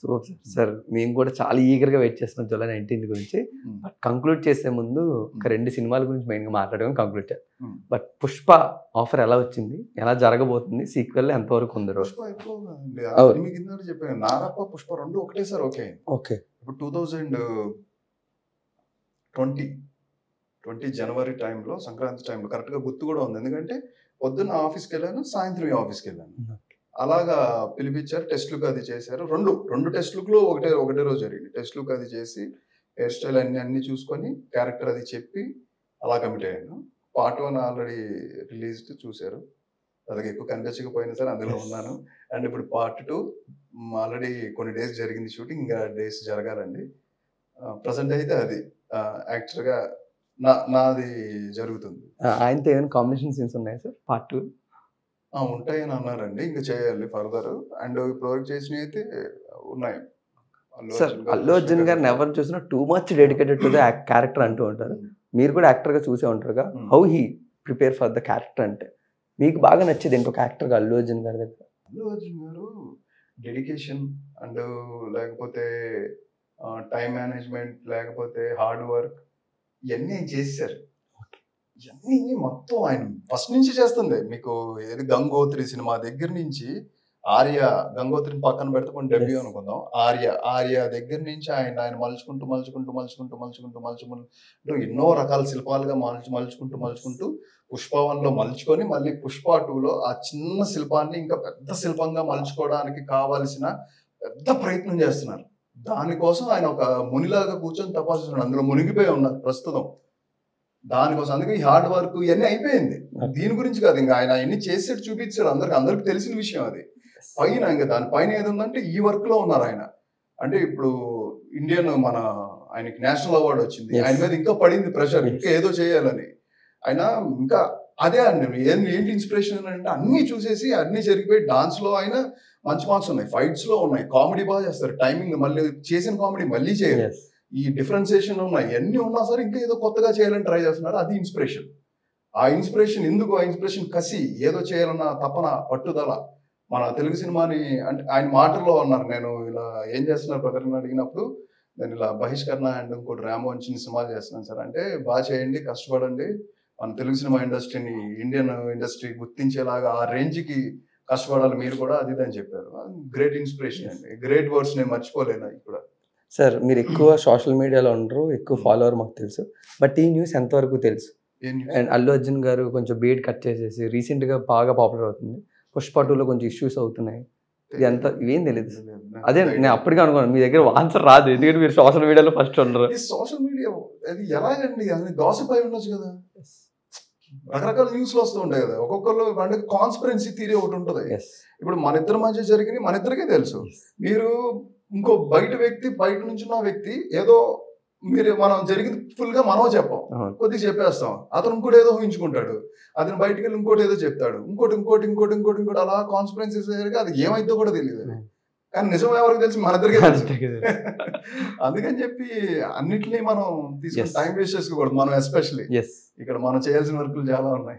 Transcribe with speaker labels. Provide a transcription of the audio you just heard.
Speaker 1: Super sir sir మేము కూడా చాలా ఈగర్గా వెయిట్ చేస్తున్నాం జూలై నైన్టీన్త్ గురించి బట్ కంక్లూడ్ చేసే ముందు ఒక రెండు సినిమాల గురించి మెయిన్గా మాట్లాడడం కంక్లూడ్ చేయాలి
Speaker 2: Hmm.
Speaker 1: బట్ పుష్ప ఆఫర్ ఎలా వచ్చింది ఎలా జరగబోతుంది సీక్వెల్ ఎంతవరకు ఉంది రోజు
Speaker 2: పుష్ప అయిపోయిందండి
Speaker 1: అవును.
Speaker 2: మీకు కింద చెప్పాను నారప్ప పుష్ప రెండు ఒకటేసారి ఓకే అయింది.
Speaker 1: ఓకే
Speaker 2: ఇప్పుడు టూ థౌజండ్ ట్వంటీ ట్వంటీ జనవరి టైంలో సంక్రాంతి టైంలో కరెక్ట్గా గుర్తు కూడా ఉంది ఎందుకంటే పొద్దున్న ఆఫీస్కి వెళ్ళాను సాయంత్రం ఈ ఆఫీస్కి వెళ్ళాను అలాగా పిలిపించారు టెస్ట్ లుక్ అది చేశారు రెండు రెండు టెస్ట్ లుక్లు ఒకటే ఒకటే రోజు జరిగింది టెస్ట్ లుక్ అది చేసి హెయిర్ స్టైల్ అన్ని అన్ని చూసుకొని క్యారెక్టర్ అది చెప్పి అలా కమిట్ అయ్యాను పార్ట్ వన్ ఆల్రెడీ రిలీజ్డ్ చూశారు అలాగే ఎక్కువ కనిపించకపోయినా సరే అందులో ఉన్నాను అండ్ ఇప్పుడు పార్ట్ టూ ఆల్రెడీ కొన్ని డేస్ జరిగింది షూటింగ్ ఇంకా డేస్ జరగాలండి ప్రజెంట్ అయితే అది యాక్చువల్గా నా నాది జరుగుతుంది
Speaker 1: ఆ, ఆయనతో ఏమైనా కాంబినేషన్ సీన్స్ ఉన్నాయా సార్ పార్ట్ టూ
Speaker 2: ఆ, ఉంటాయని అన్నారండి ఇంకా చేయాలి ఫర్దర్ అండ్ ఇప్పటివరకు చేసినవి అయితే ఉన్నాయి అల్లు
Speaker 1: సార్
Speaker 2: అర్జున్ గారు,
Speaker 1: అల్లు అర్జున్ గారిని ఎవరు చూసినా too much dedicated to the character అంటూ ఉంటారు మీరు కూడా యాక్టర్గా చూసే ఉంటారుగా
Speaker 2: Hmm.
Speaker 1: How he prepare for the character అంటే మీకు బాగా నచ్చేది ఇంకొక యాక్టర్గా అల్లు అర్జున్ గారి దగ్గర
Speaker 2: అల్లు అర్జున్ గారు డెడికేషన్ అండ్ లేకపోతే టైం మేనేజ్మెంట్ లేకపోతే హార్డ్ వర్క్ ఇవన్నీ ఆయన చేశారు ఇవన్నీ మొత్తం ఆయన ఫస్ట్ నుంచి చేస్తుంది మీకు ఏది గంగోత్రి సినిమా దగ్గర నుంచి ఆర్య గంగోత్రిని పక్కన పెడితే కొన్ని డెబ్యూ
Speaker 1: Yes.
Speaker 2: అనుకుందాం ఆర్య ఆర్య దగ్గర నుంచి ఆయన ఆయన మలుచుకుంటూ మలుచుకుంటూ మలుచుకుంటూ మలుచుకుంటూ మలుచుకుంటూ ఎన్నో రకాల శిల్పాలుగా మలుచు మలుచుకుంటూ మలుచుకుంటూ పుష్ప వన్ లో మలుచుకొని మళ్ళీ పుష్ప టూలో ఆ చిన్న శిల్పాన్ని ఇంకా పెద్ద శిల్పంగా మలుచుకోవడానికి కావాల్సిన పెద్ద ప్రయత్నం చేస్తున్నారు దానికోసం ఆయన ఒక మునిలాగా కూర్చొని తపాసిస్తున్నాడు అందులో మునిగిపోయి ఉన్నారు ప్రస్తుతం దానికోసం అందుకే ఈ హార్డ్ వర్క్ ఇవన్నీ అయిపోయింది దీని గురించి కాదు ఇంకా ఆయన అవన్నీ చేసేట్టు చూపించాడు అందరికి అందరికి తెలిసిన విషయం అది పైన ఇంకా దాని పైన ఏది ఉందంటే ఈ వర్క్ లో ఉన్నారు ఆయన అంటే ఇప్పుడు ఇండియన్ మన ఆయనకి నేషనల్ అవార్డు వచ్చింది
Speaker 1: Yes.
Speaker 2: ఆయన మీద ఇంకా పడింది ప్రెషర్
Speaker 1: Yes.
Speaker 2: ఇంకా ఏదో చేయాలని ఆయన ఇంకా అదే అండి ఏం- ఏంటి ఇన్స్పిరేషన్ అంటే అన్ని చూసేసి అన్ని జరిగిపోయి డాన్స్ లో ఆయన మంచి మార్క్స్ ఉన్నాయి ఫైట్స్ లో ఉన్నాయి కామెడీ బాగా చేస్తారు టైమింగ్ మళ్ళీ చేసిన కామెడీ మళ్ళీ చేయాలి
Speaker 1: Yes.
Speaker 2: ఈ డిఫరెన్సియేషన్ ఉన్నాయి అన్ని ఉన్నా సరే ఇంకా ఏదో కొత్తగా చేయాలని ట్రై చేస్తున్నారు అది ఇన్స్పిరేషన్ ఆ ఇన్స్పిరేషన్ ఎందుకు ఆ ఇన్స్పిరేషన్ కసి ఏదో చేయాలన్న తపన పట్టుదల మన తెలుగు సినిమాని అంటే ఆయన మాటల్లో అన్నారు నేను ఇలా ఏం చేస్తున్నారు బ్రదర్ అని అడిగినప్పుడు నేను ఇలా బహిష్కరణ అండ్ ఇంకోటి ర్యామో చిన్న సినిమాలు చేస్తున్నాను సార్ అంటే బాగా చేయండి కష్టపడండి మన తెలుగు సినిమా ఇండస్ట్రీని ఇండియన్ ఇండస్ట్రీ గుర్తించేలాగా ఆ రేంజ్కి కష్టపడాలి మీరు కూడా అది ఇది అని చెప్పారు గ్రేట్ ఇన్స్పిరేషన్ అండి గ్రేట్ వర్డ్స్ నేను మర్చిపోలేను అవి కూడా
Speaker 1: సార్ మీరు ఎక్కువ సోషల్ మీడియాలో ఉండరు ఎక్కువ ఫాలోవర్ మాకు తెలుసు బట్ ఈ న్యూస్ ఎంతవరకు తెలుసు
Speaker 2: ఏం news?
Speaker 1: అండ్ అల్లు అర్జున్ గారు కొంచెం బీడ్ కట్ చేసేసి రీసెంట్గా బాగా పాపులర్ అవుతుంది పుష్ప టూలో కొంచెం ఇష్యూస్ అవుతున్నాయి ఇది ఎంత ఇవేం తెలియదు అదే నేను అప్పటికే అనుకున్నాను మీ దగ్గర ఆన్సర్ రాదు ఎందుకంటే మీరు సోషల్ మీడియాలో ఫస్ట్ ఉండరు
Speaker 2: ఈ సోషల్ మీడియా అది ఎలాగండి అది గాసిప్ అయి ఉండొచ్చు కదా రకరకాల న్యూస్లు వస్తూ ఉంటాయి కదా ఒక్కొక్కరు అంటే కాన్స్పరెన్సీ థియరీ ఒకటి ఉంటుంది
Speaker 1: ఎస్
Speaker 2: ఇప్పుడు మన ఇద్దరి మధ్య జరిగింది మన ఇద్దరికే తెలుసు మీరు ఇంకో బయట వ్యక్తి బయట నుంచి ఉన్న వ్యక్తి ఏదో మీరు మనం జరిగింది ఫుల్ గా మనం చెప్పాం
Speaker 1: అవును
Speaker 2: కొద్దిగా చెప్పేస్తాం అతను ఇంకోటి ఏదో ఊహించుకుంటాడు అతను బయటికి వెళ్ళి ఇంకోటి ఏదో చెప్తాడు ఇంకోటి ఇంకోటి ఇంకోటి ఇంకోటి ఇంకోటి అలా కాన్స్పరెన్సీ అది ఏమైందో కూడా తెలియదు
Speaker 1: Hmm.
Speaker 2: కానీ నిజం ఎవరికి తెలుసు మన ఇద్దరికే తెలుసు
Speaker 1: అంతే కదా.
Speaker 2: అందుకని చెప్పి అన్నిటినీ మనం తీసుకుని
Speaker 1: Yes.
Speaker 2: టైం వేస్ట్ చేసుకోకూడదు మనం ఎస్పెషల్లీ
Speaker 1: ఎస్
Speaker 2: ఇక్కడ మనం చేయాల్సిన వర్కులు చాలా ఉన్నాయి